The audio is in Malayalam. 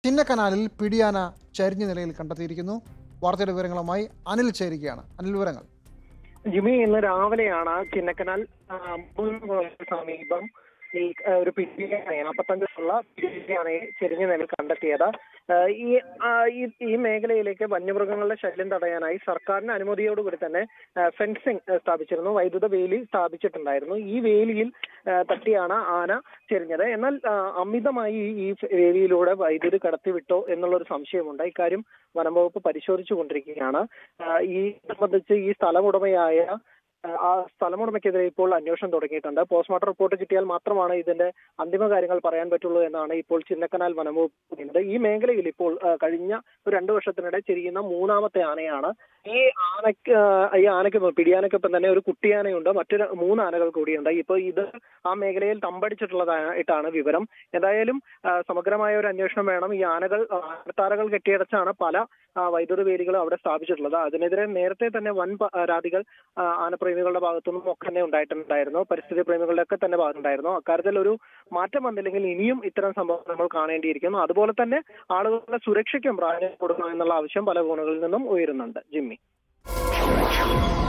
ചിന്നക്കനാലിൽ പിടിയാന ചരിഞ്ഞ നിലയിൽ കണ്ടെത്തിയിരിക്കുന്നു വാർത്തയുടെ വിവരങ്ങളുമായി അനിൽ ചേരുകയാണ് അനിൽ വിവരങ്ങൾ ജിമ്മി ഇന്ന് രാവിലെയാണ് ചിന്നക്കനാൽ ആ, മൂന്ന് കോളേജിന് സമീപം ഈ ആ, ഒരു പിടിയാനയെ നാൽപ്പത്തഞ്ചുള്ള പിടിയാനയെ ചെരിഞ്ഞ നിലയിൽ കണ്ടെത്തിയത് ആ, ഈ ആ, ഈ- ഈ മേഖലയിലേക്ക് വന്യമൃഗങ്ങളുടെ ശല്യം തടയാനായി സർക്കാരിന്റെ അനുമതിയോടുകൂടി തന്നെ ഫെൻസിംഗ് സ്ഥാപിച്ചിരുന്നു വൈദ്യുത വേലി സ്ഥാപിച്ചിട്ടുണ്ടായിരുന്നു ഈ വേലിയിൽ ആ, തട്ടിയാണ് ആന ചെരിഞ്ഞത് എന്നാൽ ആ, അമിതമായി ഈ- ഈ വേലിയിലൂടെ വൈദ്യുതി കടത്തിവിട്ടോ എന്നുള്ളൊരു സംശയമുണ്ട് ഇക്കാര്യം വനംവകുപ്പ് പരിശോധിച്ചു കൊണ്ടിരിക്കുകയാണ് ആ, ഈ സംബന്ധിച്ച് ഈ സ്ഥലമുടമയായ ആ, ആ സ്ഥലമുടമയ്ക്കെതിരെ ഇപ്പോൾ അന്വേഷണം തുടങ്ങിയിട്ടുണ്ട് പോസ്റ്റ്മോർട്ടം റിപ്പോർട്ട് കിട്ടിയാൽ മാത്രമാണ് ഇതിന്റെ അന്തിമ കാര്യങ്ങൾ പറയാൻ പറ്റുള്ളൂ എന്നാണ് ഇപ്പോൾ ചിന്നക്കനാൽ വനംവകുപ്പ് പറയുന്നത് ഈ മേഖലയിൽ ഇപ്പോൾ ആ, കഴിഞ്ഞ ഒരു രണ്ടു വർഷത്തിനിടെ ചെരിയുന്ന മൂന്നാമത്തെ ആനയാണ് ഈ ആനയ്ക്ക് ആ, ഈ ആനയ്ക്ക് പിടിയാനയ്ക്കൊപ്പം തന്നെ ഒരു കുട്ടിയാനയുണ്ട് മറ്റൊരു മൂന്ന് ആനകൾ കൂടിയുണ്ട് ഇപ്പൊ ഇത് ആ മേഖലയിൽ തമ്പടിച്ചിട്ടുള്ളതായിട്ടാണ് വിവരം എന്തായാലും ആ, സമഗ്രമായ ഒരു അന്വേഷണം വേണം ഈ ആനകൾ ആനത്താരകൾ കെട്ടിയടച്ചാണ് പല ആ, വൈദ്യുത വേലികളും അവിടെ സ്ഥാപിച്ചിട്ടുള്ളത് അതിനെതിരെ നേരത്തെ തന്നെ വൻ പരാതികൾ ആ, ആനപ്രേമികളുടെ ഭാഗത്തുനിന്നും ഒക്കെ തന്നെ ഉണ്ടായിട്ടുണ്ടായിരുന്നു പരിസ്ഥിതി പ്രേമികളുടെ ഒക്കെ തന്നെ ഭാഗത്തുണ്ടായിരുന്നു അക്കാര്യത്തിൽ ഒരു മാറ്റം വന്നില്ലെങ്കിൽ ഇനിയും ഇത്തരം സംഭവം നമ്മൾ കാണേണ്ടിയിരിക്കുന്നു അതുപോലെ തന്നെ ആളുകളുടെ സുരക്ഷയ്ക്കും പ്രാധാന്യം കൊടുക്കണം എന്നുള്ള ആവശ്യം പല കോണുകളിൽ നിന്നും ഉയരുന്നുണ്ട് ജിമ്മി